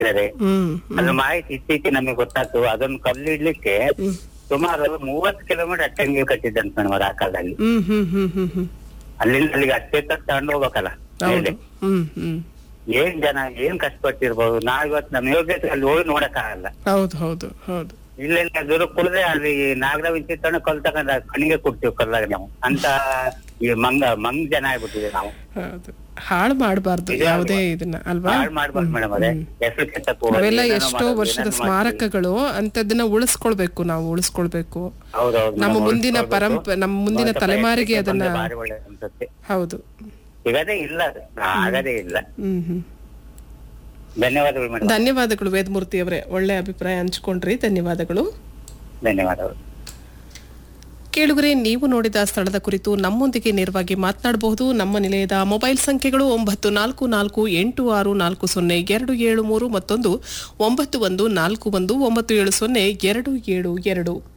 ಇರ್ತದೆ ಹ್ಮ್ ಅದ್ರ ಮಾಹಿತಿ ಇತ್ತೀಚೆಗೆ ನಮಗೆ ಗೊತ್ತಾಯ್ತು ಅದನ್ನು ಕಲ್ಲು ಇಡ್ಲಿಕ್ಕೆ ಸುಮಾರು ಮೂವತ್ತು ಕಿಲೋಮೀಟರ್ ಅಟ್ಟಂಗಿ ಕಟ್ಟಿದ್ದಂತ ಮೇಡಮ್ ಅವ್ರ ಆ ಕಾಲದಲ್ಲಿ ಹ್ಮ್ ಹ್ಮ್ ಹ್ಮ್ ಹ್ಮ್ ಹ್ಮ್ ಅಲ್ಲಿಂದ ಅಲ್ಲಿಗೆ ಅಷ್ಟೇ ತಗೊಂಡು ಹೋಗ್ಬೇಕಲ್ಲ ಮೇಲೆ ಹೌದು ಹ್ಮ್ ಹ್ಮ್ ಏನ್ ಜನ ಏನ್ ಕಷ್ಟಪಟ್ಟಿರ್ಬೋದು ನಾವ್ ಇವತ್ತು ನಮ್ಮ ಯೋಗ್ಯತೆ ಅಲ್ಲಿ ಹೋಗಿ ನೋಡಕ್ ಆಗಲ್ಲ ಹೌದು ಹೌದು ಹೌದು ಇಲ್ಲೆಲ್ಲ ದೂರ ಕುಡಿದ್ರೆ ಅಲ್ಲಿ ನಾಗರ ವಿಚಿತ್ರಣ ಕಲ್ ತಗೊಂಡ ಕಣಿಗೆ ಕೊಡ್ತೀವಿ ಕಲ್ಲಾಗ ನಾವು ಅಂತ ಈ ಮಂಗ ಮಂಗ್ ಜನ ಆಗ್ಬಿಟ್ಟಿದೆ ನಾವು ಹೌದು ಹಾಳು ಮಾಡಬಾರ್ದು ನಿಜ ಯಾವುದೇ ಇದನ್ನ ಅಲ್ವಾ ಹಾಳ್ ಮಾಡ್ಬಾರ್ದು ಮೇಡಮ್ ಅದೇ ಹೆಸರು ಕೆತ್ತಕ್ ಹೋಗೋದು, ನಾವೆಲ್ಲ ಏನೇನೋ ಎಷ್ಟೋ ಮಾಡೋದು, ವರ್ಷದ ಏನೇನೋ ಸ್ಮಾರಕಗಳು ಅಂತದನ್ನ ಉಳಿಸ್ಕೊಳ್ಬೇಕು ನಾವು ಉಳಿಸ್ಕೊಳ್ಬೇಕು ಮಾಡ್ತೀವಿ. ಹೌದೌದು ನಮ್ಮ ಮೇಡಮ್, ಮುಂದಿನ ಉಳ್ಸ್ಕೊಳ್ಬೇಕು. ಪರಂಪ ನಮ್ಮ ಮುಂದಿನ ಸ್ವಲ್ಪ ತಲೆಮಾರಿಗೆ ಎಚ್ಚರಿಕೆ ಅದನ್ನ ಬಂದ್ರೆ ಭಾರಿ ಒಳ್ಳೇದು ಅನ್ಸುತ್ತೆ ಹೌದು ಸಿಗದೇ ಇಲ್ಲ ಅದು ಆಗದೇ ಇಲ್ಲ ಹ್ಮ್ ಹ್ಮ್ ಧನ್ಯವಾದಗಳು ಮೇಡಮ್ ಧನ್ಯವಾದಗಳು ವೇದಮೂರ್ತಿ ಅವರೇ ಒಳ್ಳೆ ಅಭಿಪ್ರಾಯ ಹಂಚ್ಕೊಂಡ್ರಿ ಧನ್ಯವಾದಗಳು ಧನ್ಯವಾದಗಳು ಕೇಳುಗರೆ ನೀವು ನೋಡಿದ ಸ್ಥಳದ ಕುರಿತು ನಮ್ಮೊಂದಿಗೆ ನೇರವಾಗಿ ಮಾತನಾಡಬಹುದು ನಮ್ಮ ನಿಲಯದ ಮೊಬೈಲ್ ಸಂಖ್ಯೆಗಳು ಒಂಬತ್ತು ನಾಲ್ಕು ನಾಲ್ಕು ಎಂಟು ಆರು ನಾಲ್ಕು ಸೊನ್ನೆ ಎರಡು ಏಳು ಮೂರು ಮತ್ತೊಂದು ಒಂಬತ್ತು ಒಂದು ನಾಲ್ಕು ಒಂದು ಒಂಬತ್ತು ಏಳು ಸೊನ್ನೆ ಎರಡು ಏಳು ಎರಡು